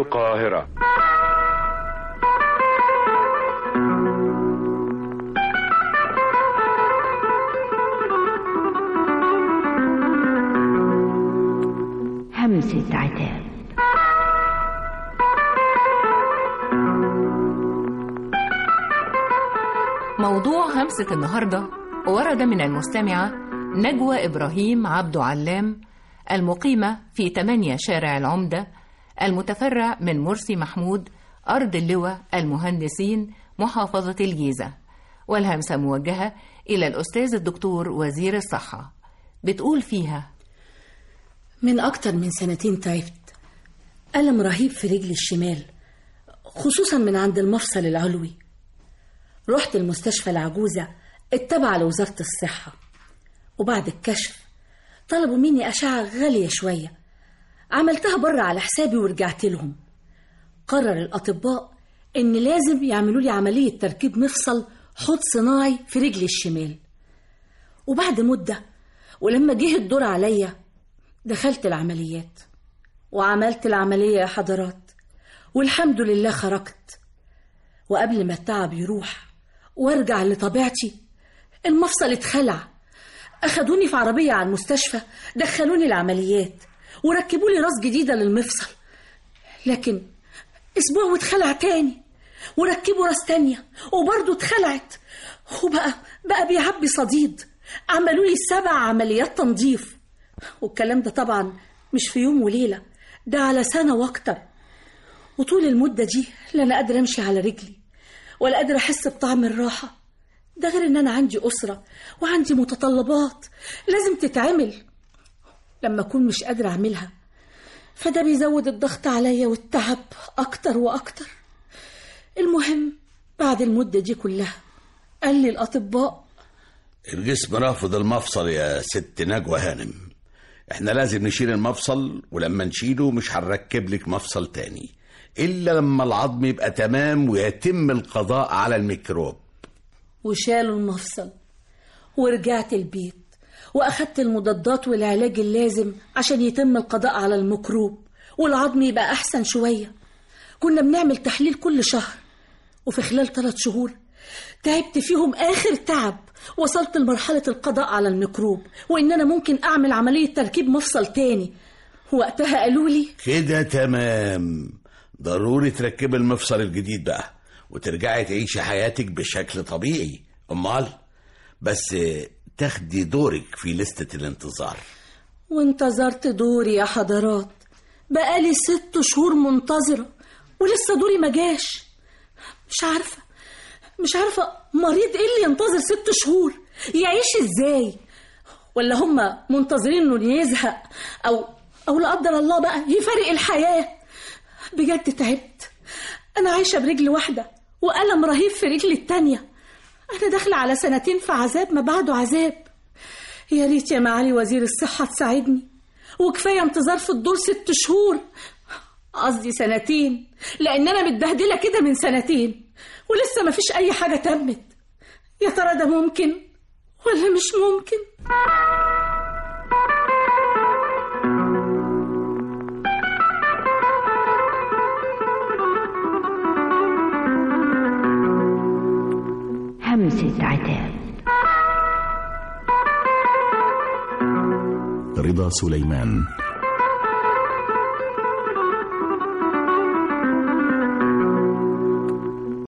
القاهرة همسة عتاب موضوع همسة النهاردة ورد من المستمعة نجوى إبراهيم عبد علام المقيمة في 8 شارع العمدة المتفرع من مرسي محمود أرض اللواء المهندسين محافظة الجيزة والهمسة موجهة إلى الأستاذ الدكتور وزير الصحة بتقول فيها من أكتر من سنتين تعبت ألم رهيب في رجلي الشمال خصوصا من عند المفصل العلوي رحت المستشفى العجوزة التابعة لوزارة الصحة وبعد الكشف طلبوا مني أشعة غالية شوية عملتها بره على حسابي ورجعت لهم قرر الأطباء إن لازم يعملوا لي عملية تركيب مفصل حوض صناعي في رجلي الشمال وبعد مدة ولما جه الدور عليا دخلت العمليات وعملت العملية يا حضرات والحمد لله خرجت وقبل ما التعب يروح وارجع لطبيعتي المفصل اتخلع أخدوني في عربية على المستشفى دخلوني العمليات وركبوا لي راس جديدة للمفصل لكن أسبوع واتخلع تاني وركبوا راس تانية وبرضه اتخلعت وبقى بقى بيعبي صديد عملوا لي سبع عمليات تنظيف والكلام ده طبعا مش في يوم وليلة ده على سنة وأكتر وطول المدة دي لا أنا قادرة أمشي على رجلي ولا قادرة أحس بطعم الراحة ده غير إن أنا عندي أسرة وعندي متطلبات لازم تتعمل لما أكون مش قادرة أعملها فده بيزود الضغط عليا والتعب أكتر وأكتر المهم بعد المدة دي كلها قال لي الأطباء الجسم رافض المفصل يا ست نجوى هانم احنا لازم نشيل المفصل ولما نشيله مش هنركب لك مفصل تاني الا لما العظم يبقى تمام ويتم القضاء على الميكروب وشالوا المفصل ورجعت البيت وأخدت المضادات والعلاج اللازم عشان يتم القضاء على الميكروب والعظم يبقى أحسن شوية كنا بنعمل تحليل كل شهر وفي خلال ثلاث شهور تعبت فيهم آخر تعب وصلت لمرحلة القضاء على الميكروب وإن أنا ممكن أعمل عملية تركيب مفصل تاني وقتها قالوا لي كده تمام ضروري تركب المفصل الجديد بقى وترجعي تعيشي حياتك بشكل طبيعي امال بس تاخدي دورك في لستة الانتظار وانتظرت دوري يا حضرات بقالي ست شهور منتظرة ولسه دوري ما جاش مش عارفة مش عارفة مريض ايه اللي ينتظر ست شهور يعيش ازاي ولا هم منتظرين انه يزهق او او لا قدر الله بقى يفارق الحياة بجد تعبت انا عايشة برجل واحدة وألم رهيب في رجلي التانية أنا داخلة على سنتين في عذاب ما بعده عذاب يا ريت يا معالي وزير الصحة تساعدني وكفاية انتظار في الدور ست شهور قصدي سنتين لأن أنا متبهدلة كده من سنتين ولسه مفيش أي حاجة تمت يا ترى ده ممكن ولا مش ممكن همسة عتاب رضا سليمان